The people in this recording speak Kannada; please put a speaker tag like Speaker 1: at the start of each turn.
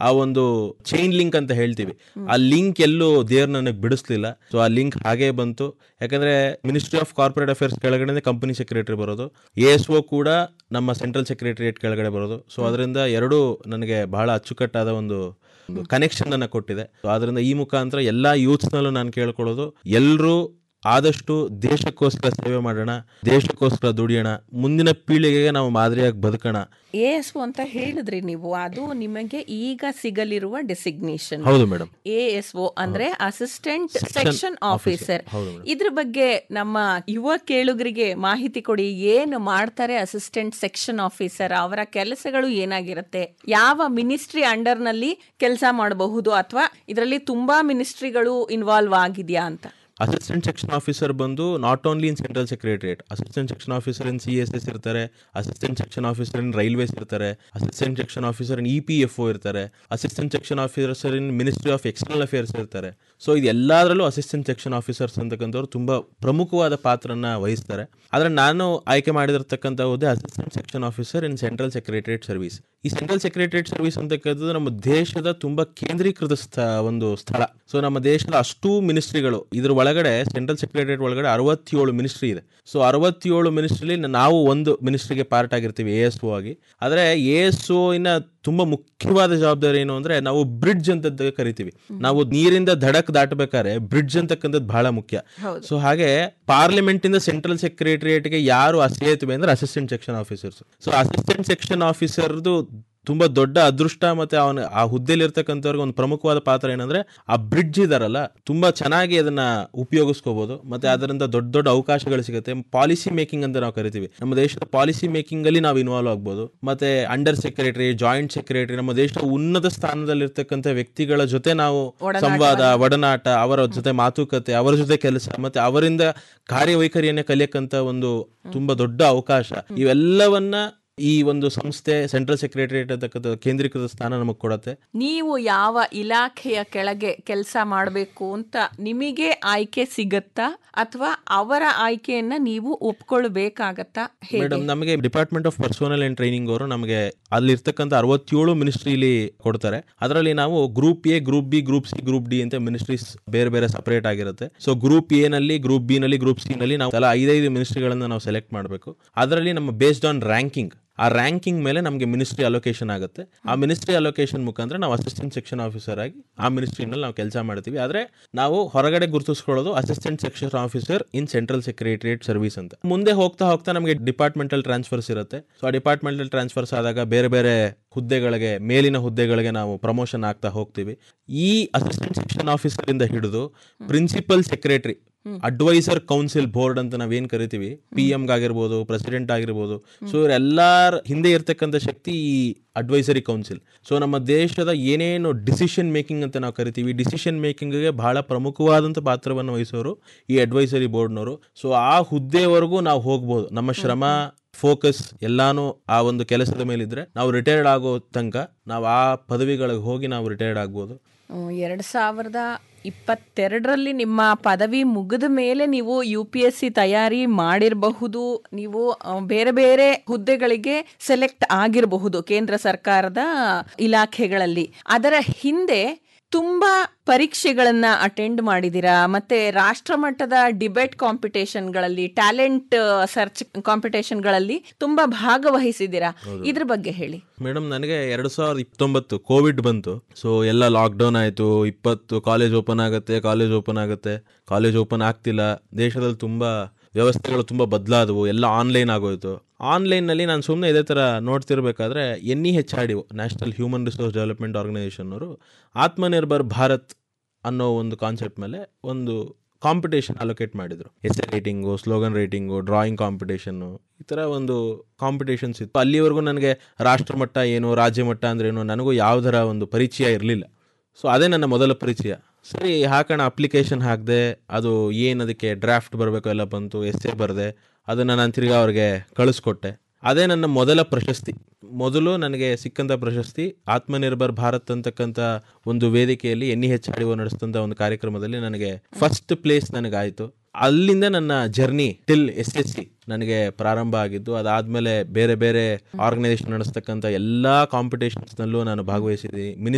Speaker 1: ಆ ಒಂದು ಚೈನ್ ಲಿಂಕ್ ಅಂತ ಹೇಳ್ತೀವಿ ಆ ಲಿಂಕ್ ಎಲ್ಲೂ ದೇವ್ರು ನನಗೆ ಬಿಡಿಸ್ಲಿಲ್ಲ ಸೊ ಆ ಲಿಂಕ್ ಹಾಗೇ ಬಂತು ಯಾಕಂದ್ರೆ ಮಿನಿಸ್ಟ್ರಿ ಆಫ್ ಕಾರ್ಪೊರೇಟ್ ಅಫೇರ್ಸ್ ಕೆಳಗಡೆ ಕಂಪನಿ ಸೆಕ್ರೆಟರಿ ಬರೋದು ಎ ಎಸ್ ಒ ಕೂಡ ನಮ್ಮ ಸೆಂಟ್ರಲ್ ಸೆಕ್ರೆಟರಿಯೇಟ್ ಕೆಳಗಡೆ ಬರೋದು ಸೊ ಅದರಿಂದ ಎರಡೂ ನನಗೆ ಬಹಳ ಅಚ್ಚುಕಟ್ಟಾದ ಒಂದು ಕನೆಕ್ಷನ್ ಅನ್ನ ಕೊಟ್ಟಿದೆ ಸೊ ಅದರಿಂದ ಈ ಮುಖಾಂತರ ಎಲ್ಲಾ ಯೂತ್ಸ್ನಲ್ಲೂ ನಾನು ಕೇಳ್ಕೊಳ್ಳೋದು ಎಲ್ಲರೂ ಆದಷ್ಟು ದೇಶಕ್ಕೋಸ್ಕರ ಸೇವೆ ಮಾಡೋಣ ದೇಶಕ್ಕೋಸ್ಕರ ದುಡಿಯೋಣ ಮುಂದಿನ ಪೀಳಿಗೆಗೆ ನಾವು ಮಾದರಿಯಾಗಿ ಬದುಕೋಣ
Speaker 2: ಎ ಎಸ್ ಅಂತ ಹೇಳಿದ್ರಿ ನೀವು ಅದು ನಿಮಗೆ ಈಗ ಸಿಗಲಿರುವ ಡೆಸಿಗ್ನೇಷನ್
Speaker 1: ಹೌದು ಮೇಡಮ್
Speaker 2: ಎ ಎಸ್ ಒ ಅಂದ್ರೆ ಅಸಿಸ್ಟೆಂಟ್ ಸೆಕ್ಷನ್ ಆಫೀಸರ್
Speaker 1: ಹೌದು
Speaker 2: ಇದ್ರ ಬಗ್ಗೆ ನಮ್ಮ ಯುವ ಕೇಳುಗರಿಗೆ ಮಾಹಿತಿ ಕೊಡಿ ಏನು ಮಾಡ್ತಾರೆ ಅಸಿಸ್ಟೆಂಟ್ ಸೆಕ್ಷನ್ ಆಫೀಸರ್ ಅವರ ಕೆಲಸಗಳು ಏನಾಗಿರುತ್ತೆ ಯಾವ ಮಿನಿಸ್ಟ್ರಿ ಅಂಡರ್ ನಲ್ಲಿ ಕೆಲಸ ಮಾಡಬಹುದು ಅಥವಾ ಇದರಲ್ಲಿ ತುಂಬಾ ಮಿನಿಸ್ಟ್ರಿಗಳು ಇನ್ವಾಲ್ವ್ ಆಗಿದೆಯಾ ಅಂತ
Speaker 1: ಅಸಿಸ್ಟೆಂಟ್ ಸೆಕ್ಷನ್ ಆಫೀಸರ್ ಬಂದು not only in central secretariat assistant section officer in C S S ಇರ್ತಾರೆ assistant section officer in railways ಇರ್ತಾರೆ assistant section officer in E P F O ಇರ್ತಾರೆ assistant section officer in ministry of external affairs ಇರ್ತಾರೆ ಸೊ ಇದು ಎಲ್ಲದರಲ್ಲೂ ಅಸಿಸ್ಟೆಂಟ್ ಸೆಕ್ಷನ್ ಆಫೀಸರ್ಸ್ ಅಂತಕ್ಕಂಥವ್ರು ತುಂಬಾ ಪ್ರಮುಖವಾದ ಪಾತ್ರನ ವಹಿಸ್ತಾರೆ ಆದರೆ ನಾನು ಆಯ್ಕೆ ಮಾಡಿದಿರ್ತಕ್ಕಂಥ ಹುದ್ದೆ assistant section officer in central secretariat service ಈ ಸೆಂಟ್ರಲ್ ಸೆಕ್ರೆಟರಿಯೇಟ್ ಸರ್ವಿಸ್ ಅಂತಕ್ಕಂಥದ್ದು ನಮ್ಮ ದೇಶದ ತುಂಬಾ ಕೇಂದ್ರೀಕೃತ ಸ್ಥ ಒಂದು ಸ್ಥಳ ಸೊ ನಮ್ಮ ದೇಶದ ಅಷ್ಟು ಮಿನಿಸ್ಟ್ರಿಗಳು ಇದ್ರ ಒಳಗಡೆ ಸೆಂಟ್ರಲ್ ಸೆಕ್ರೆಟರಿಯೇಟ್ ಒಳಗಡೆ ಅರವತ್ತೇಳು ಮಿನಿಸ್ಟ್ರಿ ಇದೆ ಸೊ ಅರವತ್ತೇಳು ಮಿನಿಸ್ಟ್ರಿಲಿ ನಾವು ಒಂದು ಮಿನಿಸ್ಟ್ರಿಗೆ ಪಾರ್ಟ್ ಆಗಿರ್ತೀವಿ ಎ ಎಸ್ ಒ ಆಗಿ ಆದರೆ ಎ ಎಸ್ ಒ ಇನ್ನ ತುಂಬಾ ಮುಖ್ಯವಾದ ಜವಾಬ್ದಾರಿ ಏನು ಅಂದ್ರೆ ನಾವು ಬ್ರಿಡ್ಜ್ ಅಂತ ಕರಿತೀವಿ ನಾವು ನೀರಿಂದ ಧಡಕ್ ದಾಟಬೇಕಾದ್ರೆ ಬ್ರಿಡ್ಜ್ ಅಂತಕ್ಕಂಥದ್ದು ಬಹಳ ಮುಖ್ಯ
Speaker 2: ಹೌದು.
Speaker 1: ಸೊ ಹಾಗೆ ಪಾರ್ಲಿಮೆಂಟ್ ಇಂದ ಸೆಂಟ್ರಲ್ ಸೆಕ್ರೆಟರಿಯೇಟ್ಗೆ ಯಾರು ಸೇತುವೆ ಅಂದ್ರೆ assistant section officers so assistant section ಆಫೀಸರ್ದು ತುಂಬಾ ದೊಡ್ಡ ಅದೃಷ್ಟ ಮತ್ತೆ ಅವನ ಆ ಹುದ್ದೆಲಿ ಇರ್ತಕ್ಕಂಥವ್ರಿಗೆ ಒಂದು ಪ್ರಮುಖವಾದ ಪಾತ್ರ ಏನಂದ್ರೆ ಆ ಬ್ರಿಡ್ಜ್ ಇದಾರಲ್ಲ ತುಂಬಾ ಚೆನ್ನಾಗಿ ಅದನ್ನ ಉಪಯೋಗಿಸ್ಕೋಬಹುದು ಮತ್ತೆ ಅದರಿಂದ ದೊಡ್ಡ ದೊಡ್ಡ ಅವಕಾಶಗಳು ಸಿಗುತ್ತೆ ಪಾಲಿಸಿ ಮೇಕಿಂಗ್ ಅಂತ ನಾವು ಕರಿತೀವಿ ನಮ್ಮ ದೇಶದ ಪಾಲಿಸಿ ಮೇಕಿಂಗ್ ಅಲ್ಲಿ ನಾವು ಇನ್ವಾಲ್ವ್ ಆಗ್ಬೋದು ಮತ್ತೆ ಅಂಡರ್ ಸೆಕ್ರೆಟರಿ ಜಾಯಿಂಟ್ ಸೆಕ್ರೆಟರಿ ನಮ್ಮ ದೇಶದ ಉನ್ನತ ಸ್ಥಾನದಲ್ಲಿರ್ತಕ್ಕಂಥ ವ್ಯಕ್ತಿಗಳ ಜೊತೆ ನಾವು ಸಂವಾದ ಒಡನಾಟ ಅವರ ಜೊತೆ ಮಾತುಕತೆ ಅವರ ಜೊತೆ ಕೆಲಸ ಮತ್ತೆ ಅವರಿಂದ ಕಾರ್ಯವೈಖರಿಯನ್ನ ಕಲಿಯಕ್ಕಂತ ಒಂದು ತುಂಬಾ ದೊಡ್ಡ ಅವಕಾಶ ಇವೆಲ್ಲವನ್ನ ಈ ಒಂದು ಸಂಸ್ಥೆ ಸೆಂಟ್ರಲ್ ಸೆಕ್ರೆಟರಿಯೇಟ್ ಅಂತಕ್ಕಂಥ ಕೇಂದ್ರೀಕೃತ ಸ್ಥಾನ ನಮಗೆ ಕೊಡತ್ತೆ
Speaker 2: ನೀವು ಯಾವ ಇಲಾಖೆಯ ಕೆಳಗೆ ಕೆಲಸ ಮಾಡಬೇಕು ಅಂತ ನಿಮಗೆ ಆಯ್ಕೆ ಸಿಗತ್ತಾ ಅಥವಾ ಅವರ ಆಯ್ಕೆಯನ್ನ ನೀವು ಒಪ್ಕೊಳ್ಬೇಕಾಗತ್ತಾ ಹೇಗೆ
Speaker 1: ಮೇಡಮ್ ನಮಗೆ department of personnel and training ಅವರು ನಮಗೆ ಅಲ್ಲಿ ಇರ್ತಕ್ಕಂಥ ಅರವತ್ತೇಳು ಮಿನಿಸ್ಟ್ರಿಲಿ ಕೊಡ್ತಾರೆ ಅದರಲ್ಲಿ ನಾವು group A group B group C group D ಅಂತ ಮಿನಿಸ್ಟ್ರೀಸ್ ಬೇರೆ ಬೇರೆ ಸಪರೇಟ್ ಆಗಿರುತ್ತೆ ಸೊ ಗ್ರೂಪ್ ಎ ನಲ್ಲಿ ಗ್ರೂಪ್ ಬಿ ನಲ್ಲಿ ಗ್ರೂಪ್ ಸಿ ನಲ್ಲಿ ನಾವು ತಲಾ ಐದೈದು ಮಿನಿಸ್ಟ್ರಿಗಳನ್ನ ನಾವು ಸೆಲೆಕ್ಟ್ ಮಾಡಬೇಕು ಅದರಲ್ಲಿ ನಮ್ಮ ಬೇಸ್ಡ್ ಆನ್ ರ್ಯಾಂಕಿಂಗ್ ಆ ರ್ಯಾಂಕಿಂಗ್ ಮೇಲೆ ನಮಗೆ ಮಿನಿಸ್ಟ್ರಿ ಅಲೋಕೇಶನ್ ಆಗುತ್ತೆ ಆ ಮಿನಿಸ್ಟ್ರಿ ಅಲೋಕೇಶನ್ ಮುಖಾಂತರ ನಾವು ಅಸಿಸ್ಟೆಂಟ್ ಸೆಕ್ಷನ್ ಆಫೀಸರ್ ಆಗಿ ಆ ಮಿನಿಸ್ಟ್ರಿನಲ್ಲಿ ನಾವು ಕೆಲಸ ಮಾಡ್ತೀವಿ ಆದರೆ ನಾವು ಹೊರಗಡೆ ಗುರುತಿಸ್ಕೊಳ್ಳೋದು assistant section officer in central secretariat service ಅಂತ ಮುಂದೆ ಹೋಗ್ತಾ ಹೋಗ್ತಾ ನಮಗೆ ಡಿಪಾರ್ಟ್ಮೆಂಟಲ್ ಟ್ರಾನ್ಸ್ಫರ್ಸ್ ಇರುತ್ತೆ ಸೊ ಆ ಡಿಪಾರ್ಟ್ಮೆಂಟಲ್ ಟ್ರಾನ್ಸ್ಫರ್ಸ್ ಆದಾಗ ಬೇರೆ ಬೇರೆ ಹುದ್ದೆಗಳಿಗೆ ಮೇಲಿನ ಹುದ್ದೆಗಳಿಗೆ ನಾವು ಪ್ರಮೋಷನ್ ಆಗ್ತಾ ಹೋಗ್ತೀವಿ ಈ ಅಸಿಸ್ಟೆಂಟ್ ಸೆಕ್ಷನ್ ಆಫೀಸರ್ ಇಂದ ಹಿಡಿದು principal secretary adviser council board ಅಂತ ನಾವೇನ್ ಕರಿತೀವಿ ಪಿ ಆಗಿರ್ಬೋದು ಪ್ರೆಸಿಡೆಂಟ್ ಆಗಿರ್ಬೋದು ಸೊ ಇವರೆಲ್ಲಾರ ಹಿಂದೆ ಇರ್ತಕ್ಕಂಥ ಶಕ್ತಿ ಈ ಅಡ್ವೈಸರಿ ಕೌನ್ಸಿಲ್ ಸೊ ನಮ್ಮ ದೇಶದ ಏನೇನು ಡಿಸಿಷನ್ ಮೇಕಿಂಗ್ ಅಂತ ನಾವು ಕರಿತೀವಿ ಡಿಸಿಷನ್ ಮೇಕಿಂಗ್ಗೆ ಬಹಳ ಪ್ರಮುಖವಾದಂಥ ಪಾತ್ರವನ್ನು ವಹಿಸೋರು ಈ ಅಡ್ವೈಸರಿ ಬೋರ್ಡ್ನವರು ಸೊ ಆ ಹುದ್ದೆವರೆಗೂ ನಾವು ಹೋಗ್ಬೋದು ನಮ್ಮ ಶ್ರಮ ಫೋಕಸ್ ಎಲ್ಲಾನು ಆ ಒಂದು ಕೆಲಸದ ಮೇಲಿದ್ರೆ ನಾವು ರಿಟೈರ್ಡ್ ಆಗೋ ತನಕ ನಾವು ಆ ಪದವಿಗಳಿಗೆ ಹೋಗಿ ನಾವು ರಿಟೈರ್ಡ್ ಆಗ್ಬೋದು
Speaker 2: ಎರಡು ಸಾವಿರದ ಇಪ್ಪತ್ತೆರಡರಲ್ಲಿ ನಿಮ್ಮ ಪದವಿ ಮುಗಿದ ಮೇಲೆ ನೀವು ಯು ಪಿ ಎಸ್ ಸಿ ತಯಾರಿ ಮಾಡಿರಬಹುದು ನೀವು ಆ, ಬೇರೆ ಬೇರೆ ಹುದ್ದೆಗಳಿಗೆ ಸೆಲೆಕ್ಟ್ ಆಗಿರಬಹುದು ಕೇಂದ್ರ ಸರ್ಕಾರದ ಇಲಾಖೆಗಳಲ್ಲಿ ಅದರ ಹಿಂದೆ ತುಂಬಾ ಪರೀಕ್ಷೆಗಳನ್ನ ಅಟೆಂಡ್ ಮಾಡಿದ್ದೀರಾ ಮತ್ತೆ ರಾಷ್ಟ್ರ ಮಟ್ಟದ ಡಿಬೇಟ್ ಕಾಂಪಿಟೇಷನ್ಗಳಲ್ಲಿ ಟ್ಯಾಲೆಂಟ್ ಸರ್ಚ್ ಕಾಂಪಿಟೇಷನ್ಗಳಲ್ಲಿ ತುಂಬಾ ಭಾಗವಹಿಸಿದ್ದೀರಾ ಇದ್ರ ಬಗ್ಗೆ ಹೇಳಿ
Speaker 1: ಮೇಡಮ್ ನನಗೆ ಎರಡು ಸಾವಿರದ ಇಪ್ಪತ್ತೊಂಬತ್ತು ಕೋವಿಡ್ ಬಂತು ಸೊ ಎಲ್ಲ ಲಾಕ್ಡೌನ್ ಆಯಿತು ಇಪ್ಪತ್ತು ಕಾಲೇಜ್ ಓಪನ್ ಆಗುತ್ತೆ ಕಾಲೇಜ್ ಓಪನ್ ಆಗುತ್ತೆ ಕಾಲೇಜ್ ಓಪನ್ ಆಗ್ತಿಲ್ಲ ದೇಶದಲ್ಲಿ ತುಂಬ ವ್ಯವಸ್ಥೆಗಳು ತುಂಬ ಬದಲಾದವು ಎಲ್ಲ ಆನ್ಲೈನ್ ಆಗೋಯ್ತು ಆನ್ಲೈನ್ನಲ್ಲಿ ನಾನು ಸುಮ್ಮನೆ ಇದೇ ಥರ ನೋಡ್ತಿರ್ಬೇಕಾದ್ರೆ N E H R D national human resource development organisation ಅವರು ಆತ್ಮನಿರ್ಭರ್ ಭಾರತ್ ಅನ್ನೋ ಒಂದು ಕಾನ್ಸೆಪ್ಟ್ ಮೇಲೆ ಒಂದು ಕಾಂಪಿಟೇಷನ್ ಅಲೋಕೇಟ್ ಮಾಡಿದ್ರು essay writing slogan writing drawing ಕಾಂಪಿಟೇಷನ್ನು ಈ ಥರ ಒಂದು ಕಾಂಪಿಟೇಷನ್ಸ್ ಇತ್ತು ಅಲ್ಲಿವರೆಗೂ ನನಗೆ ರಾಷ್ಟ್ರಮಟ್ಟ ಏನು ರಾಜ್ಯ ಮಟ್ಟ ಅಂದ್ರೆ ಏನು ನನಗೂ ಯಾವುದರ ಒಂದು ಪರಿಚಯ ಇರಲಿಲ್ಲ ಸೊ ಅದೇ ನನ್ನ ಮೊದಲ ಪರಿಚಯ ಸರಿ ಹಾಕೋಣ ಅಪ್ಲಿಕೇಶನ್ ಹಾಕಿದೆ ಅದು ಏನು ಅದಕ್ಕೆ ಡ್ರಾಫ್ಟ್ ಬರಬೇಕು ಎಲ್ಲ ಬಂತು ಎಸ್ ಎ ಬರೆದೆ ಅದನ್ನು ನಾನು ತಿರ್ಗಾ ಅವ್ರಿಗೆ ಕಳಿಸ್ಕೊಟ್ಟೆ ಅದೇ ನನ್ನ ಮೊದಲ ಪ್ರಶಸ್ತಿ ಮೊದಲು ನನಗೆ ಸಿಕ್ಕಂಥ ಪ್ರಶಸ್ತಿ ಆತ್ಮನಿರ್ಭರ್ ಭಾರತ್ ಅಂತಕ್ಕಂಥ ಒಂದು ವೇದಿಕೆಯಲ್ಲಿ ಎನ್ ಇ ಹೆಚ್ ಆರ್ ನಡೆಸಿದಂಥ ಒಂದು ಕಾರ್ಯಕ್ರಮದಲ್ಲಿ ನನಗೆ ಫಸ್ಟ್ ಪ್ಲೇಸ್ ನನಗಾಯಿತು ಅಲ್ಲಿಂದ ನನ್ನ journey till S S C ನನಗೆ ಪ್ರಾರಂಭ ಆಗಿದ್ದು ಅದಾದ್ಮೇಲೆ ಬೇರೆ ಬೇರೆ ಆರ್ಗನೈಸೇಷನ್ ನಡೆಸ್ತಕ್ಕಂಥ ಎಲ್ಲಾ ಕಾಂಪಿಟೇಷನ್ಸ್ನಲ್ಲೂ ನಾನು ಭಾಗವಹಿಸಿದ್ದೀನಿ ಮಿನಿಸ್